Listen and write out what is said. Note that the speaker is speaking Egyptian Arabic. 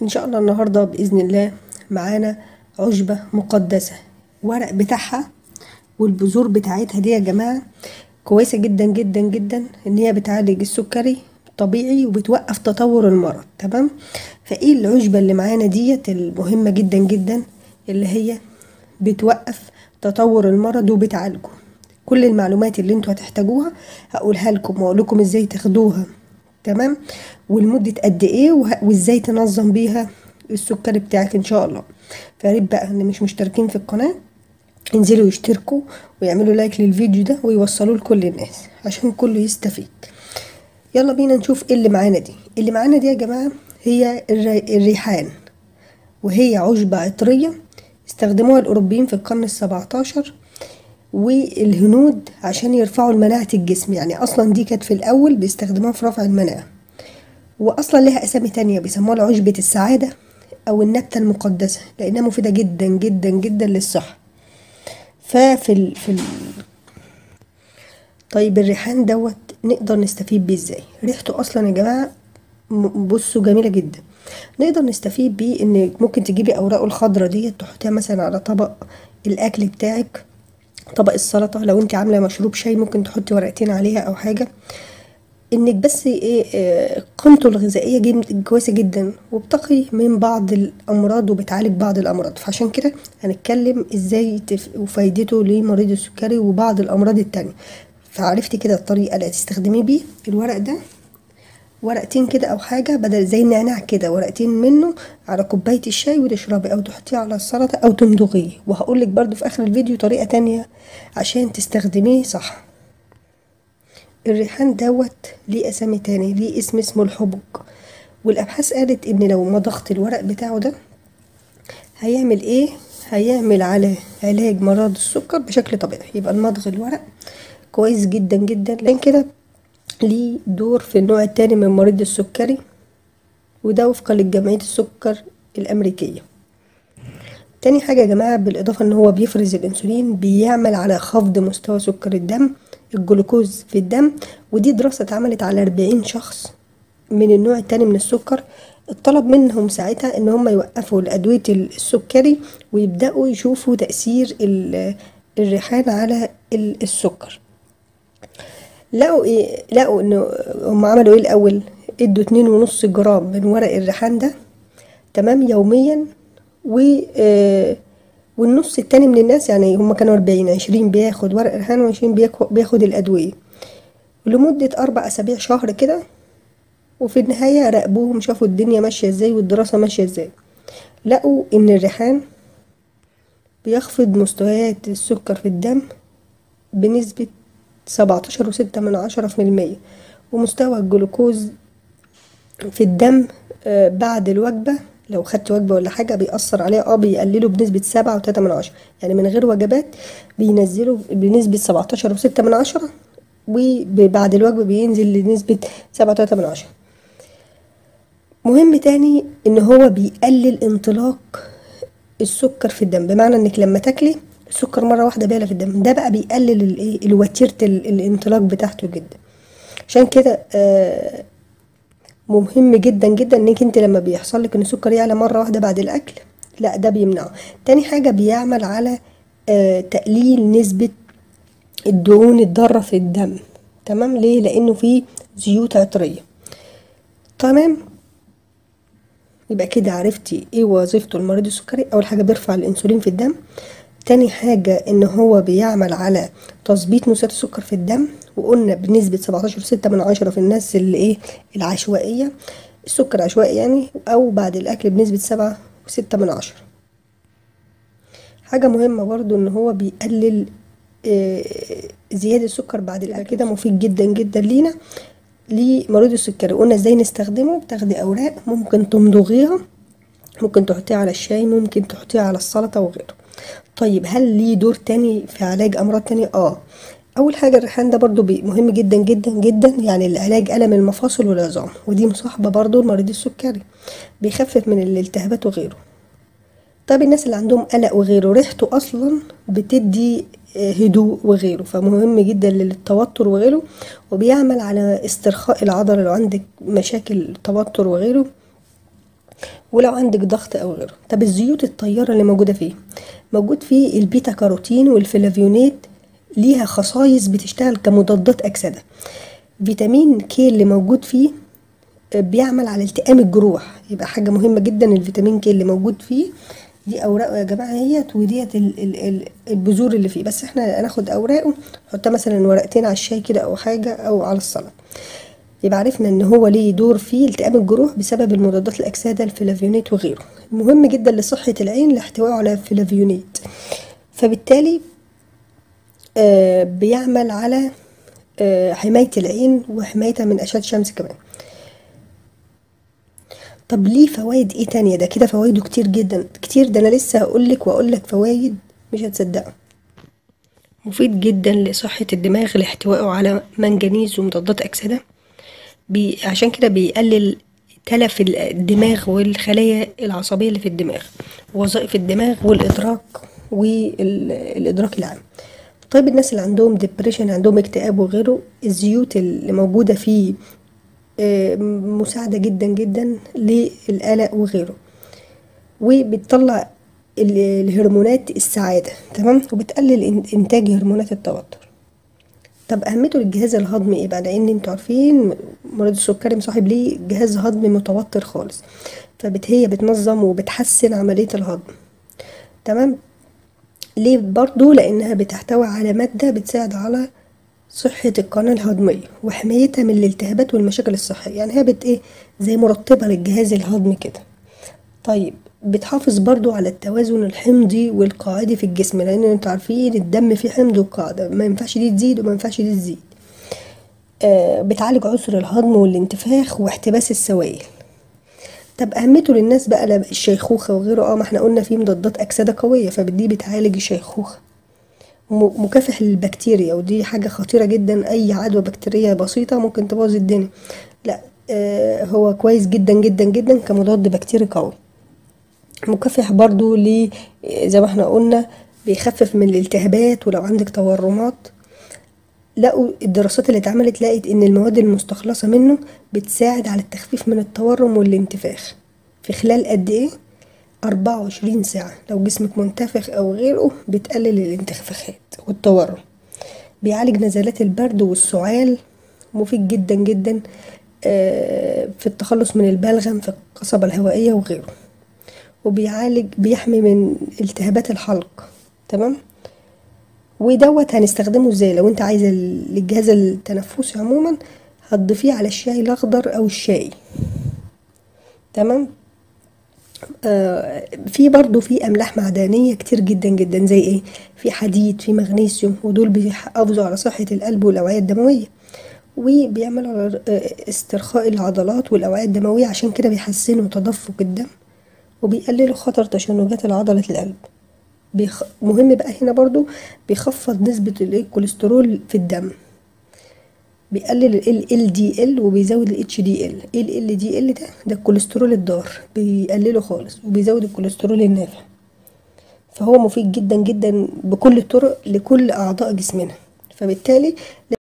ان شاء الله النهارده باذن الله معانا عشبه مقدسه ورق بتاعها والبذور بتاعتها دي يا جماعه كويسه جدا جدا جدا ان هي بتعالج السكري طبيعي وبتوقف تطور المرض تمام فايه العشبه اللي معانا ديت المهمه جدا جدا اللي هي بتوقف تطور المرض وبتعالجه كل المعلومات اللي انتوا هتحتاجوها هقولها لكم واقول لكم ازاي تاخدوها تمام ولمده قد ايه وه- وازاي تنظم بيها السكري بتاعك ان شاء الله فياريت بقى اللي مش مشتركين في القناه ينزلوا يشتركوا ويعملوا لايك للفيديو ده ويوصلوه لكل الناس عشان كله يستفيد يلا بينا نشوف ايه اللي معانا دي اللي معانا دي يا جماعه هي الري- الريحان وهي عشبة عطرية استخدموها الأوروبيين في القرن السبعتاشر والهنود عشان يرفعوا مناعة الجسم يعني أصلا دي كانت في الأول بيستخدموها في رفع المناعة وأصلا لها أسامي تانية بيسموها عشبة السعادة أو النبتة المقدسة لأنها مفيدة جدا جدا جدا للصحة ففي ال... في ال... طيب الريحان دوت نقدر نستفيد بيه ازاي ريحته اصلا يا جماعه م- بصوا جميله جدا نقدر نستفيد بيه ان ممكن تجيبي اوراقه الخضراء ديت تحطيها مثلا على طبق الاكل بتاعك طبق السلطه لو انت عامله مشروب شاي ممكن تحطي ورقتين عليها او حاجه انك بس ايه آه، قيمته الغذائيه جم- كويسه جدا وبتقي من بعض الامراض وبتعالج بعض الامراض فعشان كده هنتكلم ازاي تف... وفايدته لمريض السكري وبعض الامراض التانية فعرفتي كده الطريقه اللي هتستخدميه بيه الورق ده ورقتين كده او حاجه بدل زي النعناع كده ورقتين منه على كوبايه الشاي وتشربي او تحطيه على السلطه او تمضغيه وهقول لك برضو في اخر الفيديو طريقه تانية عشان تستخدميه صح الريحان دوت ليه اسامي تاني ليه اسم اسمه الحبق والابحاث قالت ان لو مضغت الورق بتاعه ده هيعمل ايه هيعمل على علاج مرض السكر بشكل طبيعي يبقى المضغ الورق كويس جدا جدا لان كده ليه دور في النوع التاني من مريض السكري وده وفقا لجمعية السكر الأمريكية تاني حاجة يا جماعة بالإضافة إن هو بيفرز الأنسولين بيعمل على خفض مستوى سكر الدم الجلوكوز في الدم ودي دراسة اتعملت على 40 شخص من النوع التاني من السكر اتطلب منهم ساعتها ان هم يوقفوا الادويه السكري ويبداوا يشوفوا تاثير ال- الريحان على ال- السكر لقوا ايه لقوا انه هم عملوا ايه الاول ادوا اتنين ونص جرام من ورق الريحان ده تمام يوميا و آه، والنص التاني من الناس يعني هم كانوا 40 20 بياخد ورق ريحان و20 بياخد الادويه لمده اربع اسابيع شهر كده وفي النهايه راقبوهم شافوا الدنيا ماشيه ازاي والدراسه ماشيه ازاي لقوا ان الريحان بيخفض مستويات السكر في الدم بنسبة سبعتاشر وستة من عشرة في المية ومستوى الجلوكوز في الدم آه، بعد الوجبة لو خدت وجبة ولا حاجة بيأثر عليها اه بيقللوا بنسبة سبعة وتلاتة من عشرة يعني من غير وجبات بينزلوا بنسبة سبعتاشر وستة من عشرة وبعد الوجبة بينزل لنسبة سبعة وتلاتة من عشرة مهم تاني ان هو بيقلل انطلاق السكر في الدم بمعنى انك لما تاكلي السكر مره واحده بيعلى في الدم ده بقى بيقلل الايه الوتيره ال- الانطلاق بتاعته جدا عشان كده آه، مهم جدا جدا انك انت لما بيحصل لك ان السكر يعلى مره واحده بعد الاكل لا ده بيمنعه تاني حاجه بيعمل على آه، تقليل نسبه الدهون الضاره في الدم تمام ليه لانه فيه زيوت عطريه تمام يبقى كده عرفتي ايه وظيفته المريض السكري اول حاجه بيرفع الانسولين في الدم تاني حاجة ان هو بيعمل على تظبيط نسبة السكر في الدم وقلنا بنسبة 17.6 من عشرة في الناس اللي ايه العشوائية السكر عشوائي يعني او بعد الاكل بنسبة سبعة وستة من عشرة حاجة مهمة برضو ان هو بيقلل آه، زيادة السكر بعد الاكل كده مفيد جدا جدا لينا لمريض السكري قلنا ازاي نستخدمه بتاخدي اوراق ممكن تمضغيها ممكن تحطيها على الشاي ممكن تحطيها على السلطة وغيره طيب هل ليه دور تاني في علاج امراض تانية اه اول حاجة الريحان ده برضو بي- مهم جدا جدا جدا يعني لعلاج الم المفاصل والعظام ودي مصاحبة برضو لمريض السكري بيخفف من الالتهابات وغيره طب الناس اللي عندهم قلق وغيره ريحته اصلا بتدي آه، هدوء وغيره فمهم جدا للتوتر وغيره وبيعمل على استرخاء العضلة لو عندك مشاكل توتر وغيره ولو عندك ضغط او غيره طب الزيوت الطياره اللي موجوده فيه موجود فيه البيتا كاروتين والفلافيونات ليها خصائص بتشتغل كمضادات اكسده فيتامين كي اللي موجود فيه بيعمل على التئام الجروح يبقى حاجه مهمه جدا الفيتامين كي اللي موجود فيه دي اوراقه يا جماعه اهيت وديت ال- ال- ال- البذور اللي فيه بس احنا هناخد اوراقه نحطها مثلا ورقتين على الشاي كده او حاجه او على السلطه يبقى عرفنا ان هو ليه دور في التئام الجروح بسبب المضادات الاكسده الفلافيونات وغيره مهم جدا لصحه العين لاحتوائه على فلافيونات فبالتالي آه بيعمل على آه حمايه العين وحمايتها من اشعه الشمس كمان طب ليه فوائد ايه تانية ده كده فوائده كتير جدا كتير ده انا لسه هقولك واقولك فوائد مش هتصدقوا مفيد جدا لصحة الدماغ لاحتوائه على منجنيز ومضادات أكسدة بي عشان كده بيقلل تلف الدماغ والخلايا العصبية اللي في الدماغ وظائف الدماغ والإدراك والإدراك العام طيب الناس اللي عندهم ديبريشن عندهم اكتئاب وغيره الزيوت اللي موجودة فيه آه، مساعدة جدا جدا للقلق وغيره وبتطلع ال- الهرمونات السعادة تمام وبتقلل إن- إنتاج هرمونات التوتر طب أهميته للجهاز الهضمي إيه بقى لأن انتوا عارفين مريض السكري مصاحب ليه جهاز هضمي متوتر خالص فبت هي بتنظم وبتحسن عملية الهضم تمام ليه برضو لأنها بتحتوي على مادة بتساعد على صحة القناة الهضمية وحمايتها من الالتهابات والمشاكل الصحية يعني هي بت ايه زي مرطبة للجهاز الهضمي كده طيب بتحافظ برضو على التوازن الحمضي والقاعدي في الجسم لان انتوا عارفين الدم فيه حمض وقاعدة ما ينفعش دي تزيد وما ينفعش دي تزيد آه بتعالج عسر الهضم والانتفاخ واحتباس السوائل طب اهميته للناس بقى لا- الشيخوخة وغيره اه ما احنا قلنا فيه مضادات اكسدة قوية فدي بتعالج الشيخوخة م- مكافح للبكتيريا ودي حاجة خطيرة جدا أي عدوى بكتيرية بسيطة ممكن تبوظ الدنيا لا آه هو كويس جدا جدا جدا كمضاد بكتيري قوي مكافح برضو ل زي ما احنا قلنا بيخفف من الالتهابات ولو عندك تورمات لقوا الدراسات اللي اتعملت لقت ان المواد المستخلصة منه بتساعد على التخفيف من التورم والانتفاخ في خلال قد ايه 24 ساعة لو جسمك منتفخ او غيره بتقلل الانتفاخات والتورم بيعالج نزلات البرد والسعال مفيد جدا جدا آه، في التخلص من البلغم في القصبة الهوائية وغيره وبيعالج بيحمي من التهابات الحلق تمام ودوت هنستخدمه ازاي لو انت عايزه للجهاز التنفسي عموما هتضيفيه على الشاي الاخضر او الشاي تمام آه في برضو في املاح معدنيه كتير جدا جدا زي ايه في حديد في مغنيسيوم ودول بيحافظوا على صحه القلب والاوعيه الدمويه وبيعملوا على آه، استرخاء العضلات والاوعيه الدمويه عشان كده بيحسنوا تدفق الدم وبيقللوا خطر تشنجات العضله القلب بيخ... مهم بقى هنا برضو بيخفض نسبة الايه الكوليسترول في الدم بيقلل ال ال دي ال وبيزود ال اتش دي ال ال ال دي ال ده ده الكوليسترول الضار بيقلله خالص وبيزود الكوليسترول النافع فهو مفيد جدا جدا بكل الطرق لكل اعضاء جسمنا فبالتالي